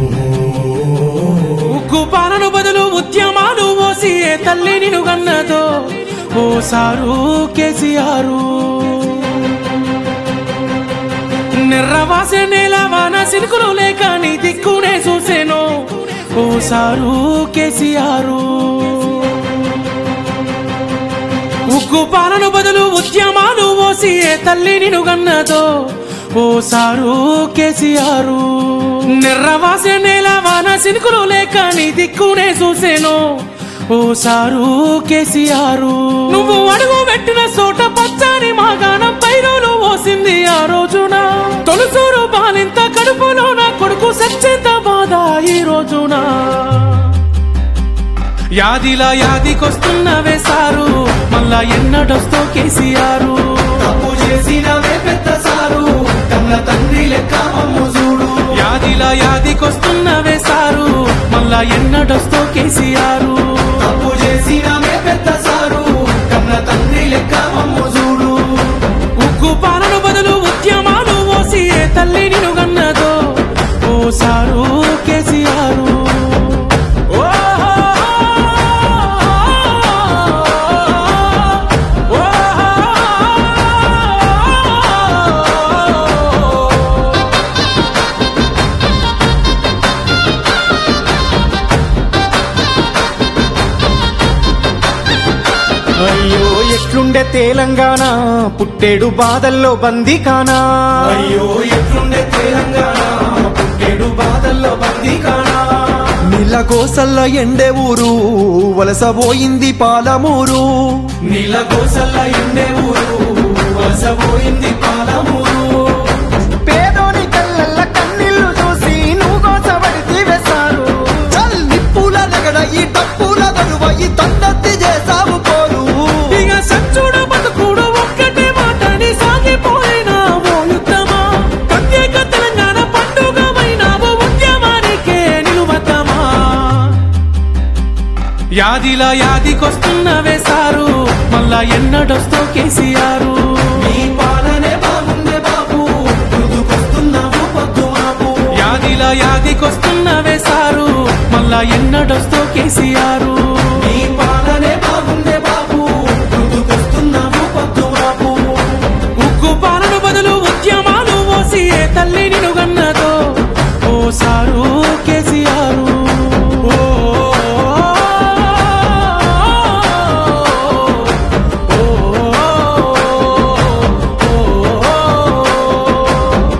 ఉగ్గు పాలన బదులు ఉద్యమాలు ఓసి ఏ తల్లి నిను గన్నదో ఓ సారు కేసీఆర్ నిర్రవాసే నేల వాన సినుకులు లేక నీ దిక్కునే చూసేను ఓ సారు కేసీఆర్ ఉగ్గు పాలన బదులు ఉద్యమాలు ఓసి ఏ తల్లి నిను గన్నదో ఓ సారు కేసీఆర్ నిర్రవాసే నేల వాన సినుకులు లేక నీ దిక్కునే చూసేను ఓ సారు కేసీఆర్ నువ్వు అడుగు పెట్టిన చోట పచ్చని మాగాణం పైరులు ఓసింది ఆ రోజున తొలుసూరు బాలింత కడుపులో నా కొడుకు సచ్చేంత బాధ ఈ రోజున యాదిలా యాదికొస్తున్నవే సారు మళ్ళా ఎన్నడొస్తో కేసీఆర్ తప్పు చేసినవే పెద్ద సారు కన్న తండ్రి లెక్క మమ్ము చూడు యాదిలా యాదికొస్తున్నవే సారు మళ్ళా ఎన్నడొస్తో కేసీఆర్ తప్పు చేసినవే పెద్ద సారు కన్న తండ్రి లెక్క మమ్ము చూడు ఉగ్గు పాలన బదులు ఉద్యమాలు ఓసి ఏ తల్లి నిను గన్నదో ఓ సారు కేసీఆర్ ఓ అయ్యో ఎట్లుండే తెలంగాణ పుట్టేడు బాధల్లో బందీ కానా అయ్యో ఎట్లుండే తెలంగాణ పుట్టేడు బాధల్లో బందీ కానా నీళ్ళ కోసల్ల ఎండే ఊరు వలస పోయింది పాలమూరు నీళ్ళ కోసల్ల ఎండే ఊరు వలసపోయింది పాలమూరు పేదోని కళ్ళల్ల కన్నీళ్లు చూసి నువ్వు కోసబడితే వేశారు చల్ నిప్పుల నెగడ ఈ డప్పుల దరువ ఈ తండత్తి చేసావు పోరు ఇక సచ్చుడు బతుకుడు ఒక్కటే మాటని సాగిపోయిన ఓ యుద్ధమా ప్రత్యేక తెలంగాణ పండుగమైనావు ఉద్యమానికే నిలువద్దమా యాదిలా యాదికొస్తున్నవే సారు మళ్ళా ఎన్నడొస్తో కేసీఆర్ నీ పాలనే బాగుండే బాబు ముందుకొస్తున్నావు పొద్దు మాపు యాదిలా యాదికొస్తున్నవే సారు మళ్ళా ఎన్నడొస్తో కేసీఆర్ నీ పాలనే బాగుండే బాబు ముందుకొస్తున్నావు పొద్దు మాపు ఉగ్గు పాలన బదులు ఉద్యమాలు ఓసి ఏ తల్లి నిను గన్నదో ఓ సారు కేసీఆర్ ఓ, ఓ, ఓ, ఓ.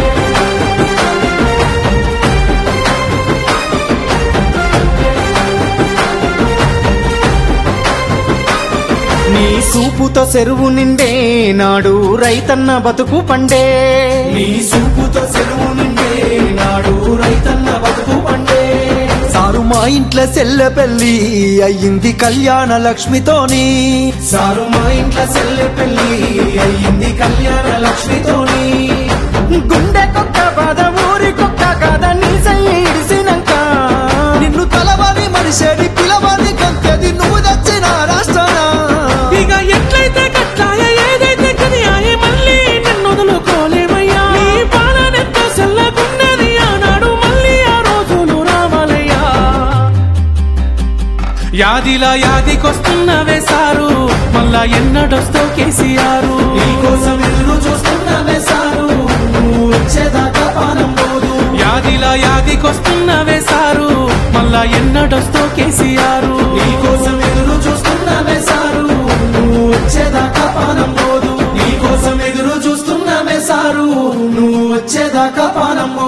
నీ సూపుతో చెరువు నిండే నాడు రైతన్న బతుకు పండే నీ సూపుతో సెలవు నుండే నాడు రైతన్న బతుకు పండే సారు మా ఇంట్లో సెల్ల పెళ్ళి అయ్యింది కళ్యాణ లక్ష్మితోని సారు మా ఇంట్లో సెల్లె పెళ్లి అయ్యింది కళ్యాణ లక్ష్మితోని గుండె కొక్క బాధ ఊరి కొక్క కాద నీ సయ్యి ఇడిసినాక నిన్ను తలవని మనిషేది పిలవని గంతేది నువ్వు తెచ్చిన రాష్ట్రాన ఇక ఎట్లయితే కట్లాయ ఏదైతే కనియాయ మళ్ళీ నిన్ను వదులుకోలేమయ్యా నీ పాలనెంత సెల్లగుండేది ఆనాడు మళ్ళీ ఆ రోజులు రావాలయ్యా యాదిలా యాదికొస్తున్నవే సారు మళ్ళా ఎన్నడొస్తో కేసీఆర్ నీకోసం ఎదురు చూస్తున్నామే సారు నువ్వు వచ్చేదాకా పానం పోదు యాదిలా యాదికొస్తున్నవే సారు మళ్ళా ఎన్నడొస్తో కేసీఆర్ నీకోసం ఎదురు చూస్తున్నామే సారు నువ్వు వచ్చేదాకా పానం పోదు నీకోసం ఎదురు చూస్తున్నామే సారు నువ్వు వచ్చేదాకా పానం పోదు